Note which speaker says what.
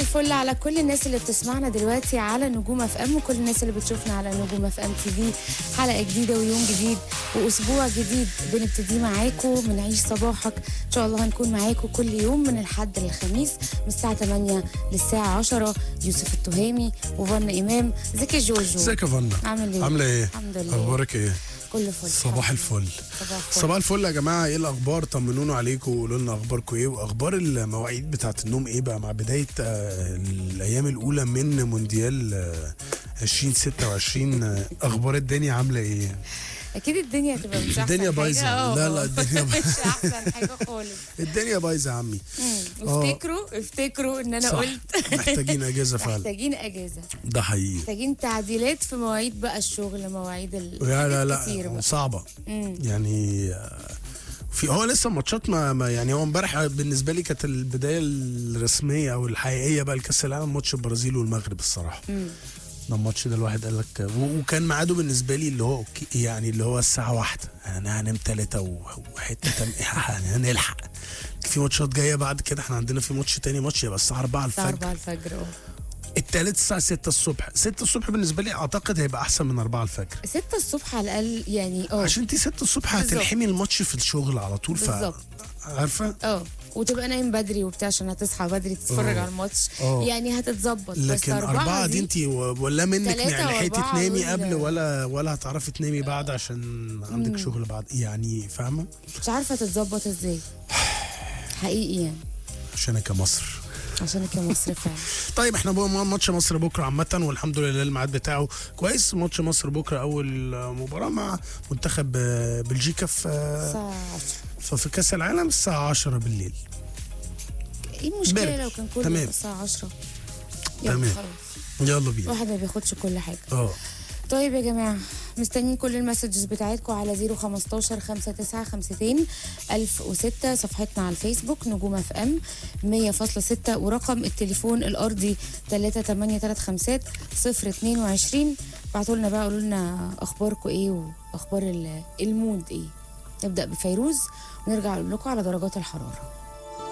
Speaker 1: الفل على كل الناس اللي بتسمعنا دلوقتي على نجوم اف ام وكل الناس اللي بتشوفنا على نجوم اف ام تي في حلقه جديده ويوم جديد واسبوع جديد بنبتدي معاكم من عيش صباحك ان شاء الله هنكون معاكم كل يوم من الحد للخميس من الساعه 8 للساعه 10 يوسف التهامي وفن امام ازيك يا جوجو
Speaker 2: ازيك يا فنا
Speaker 1: عامل ايه
Speaker 2: عامله ايه
Speaker 1: الحمد لله
Speaker 2: اخبارك ايه
Speaker 1: كله فل
Speaker 2: صباح الفل
Speaker 1: صباح الفل
Speaker 2: صباح الفل يا جماعه ايه الاخبار طمنونا عليكم وقولوا لنا اخباركم ايه واخبار المواعيد بتاعه النوم ايه بقى مع بدايه آه، الايام الاولى من مونديال آه، 2026 آه، اخبار الدنيا عامله ايه
Speaker 1: اكيد الدنيا هتبقى مش احسن
Speaker 2: الدنيا
Speaker 1: حاجة.
Speaker 2: بايظة.
Speaker 1: اه.
Speaker 2: لا، لا، الدنيا
Speaker 1: مش
Speaker 2: بايظة.
Speaker 1: احسن حاجه خالص
Speaker 2: الدنيا بايظه يا عمي
Speaker 1: مم.
Speaker 2: اه.
Speaker 1: افتكروا افتكروا ان انا
Speaker 2: صح
Speaker 1: قلت
Speaker 2: محتاجين اجازه فعلا
Speaker 1: محتاجين اجازه
Speaker 2: ده حقيقي
Speaker 1: محتاجين تعديلات في مواعيد بقى الشغل مواعيد ال
Speaker 2: لا لا
Speaker 1: كتير
Speaker 2: لا
Speaker 1: بقى.
Speaker 2: صعبه
Speaker 1: مم.
Speaker 2: يعني آه، في هو لسه ماتشات ما, ما يعني هو امبارح بالنسبه لي كانت البدايه الرسميه او الحقيقيه بقى لكاس العالم ماتش البرازيل والمغرب الصراحه
Speaker 1: مم.
Speaker 2: ده الماتش ده الواحد قال لك و- وكان ميعاده بالنسبه لي اللي هو أوكي يعني اللي هو الساعه واحدة انا هنام ثلاثة وحته تم يعني هنلحق في ماتشات جايه بعد كده احنا عندنا في ماتش تاني ماتش يبقى الساعه 4
Speaker 1: الساعه
Speaker 2: الفجر
Speaker 1: 4 الفجر اه
Speaker 2: التالت الساعه 6 الصبح 6 الصبح بالنسبه لي اعتقد هيبقى احسن من 4 الفجر
Speaker 1: 6 الصبح على الاقل يعني اه
Speaker 2: عشان انت 6 الصبح
Speaker 1: بالظبط.
Speaker 2: هتلحمي الماتش في الشغل على طول ف
Speaker 1: بالظبط.
Speaker 2: عارفه
Speaker 1: اه وتبقى نايم بدري وبتاع عشان هتصحى بدري تتفرج
Speaker 2: اه.
Speaker 1: على الماتش
Speaker 2: اه.
Speaker 1: يعني هتتظبط بس
Speaker 2: لكن أربعة دي انت ولا منك
Speaker 1: تلاتة
Speaker 2: يعني لحقتي
Speaker 1: وأربعة
Speaker 2: تنامي
Speaker 1: دول-
Speaker 2: قبل ولا ولا هتعرفي تنامي بعد عشان عندك شغل بعد يعني فاهمة
Speaker 1: مش عارفه تتظبط ازاي حقيقي يعني
Speaker 2: عشان كمصر
Speaker 1: عشان كده مصر فعلا
Speaker 2: طيب احنا بقى ماتش مصر بكره عامة والحمد لله الميعاد بتاعه كويس ماتش مصر بكره اول مباراة مع منتخب آه، بلجيكا في آه،
Speaker 1: الساعه 10
Speaker 2: في في كأس العالم الساعة 10 بالليل
Speaker 1: ايه المشكله
Speaker 2: برد.
Speaker 1: لو كان كله
Speaker 2: تمام.
Speaker 1: الساعه 10 يلا
Speaker 2: تمام.
Speaker 1: خلاص
Speaker 2: يلا بينا
Speaker 1: الواحد ما بياخدش كل حاجه
Speaker 2: اه
Speaker 1: طيب يا جماعة مستنيين كل المسجز بتاعتكم على 015 59 52 1006 صفحتنا على الفيسبوك نجوم اف ام 100.6 ورقم التليفون الارضي 3835 022 بعتوا لنا بقى قولوا لنا اخباركم ايه واخبار ال- المود ايه نبدا بفيروز ونرجع نقول لكم على درجات الحراره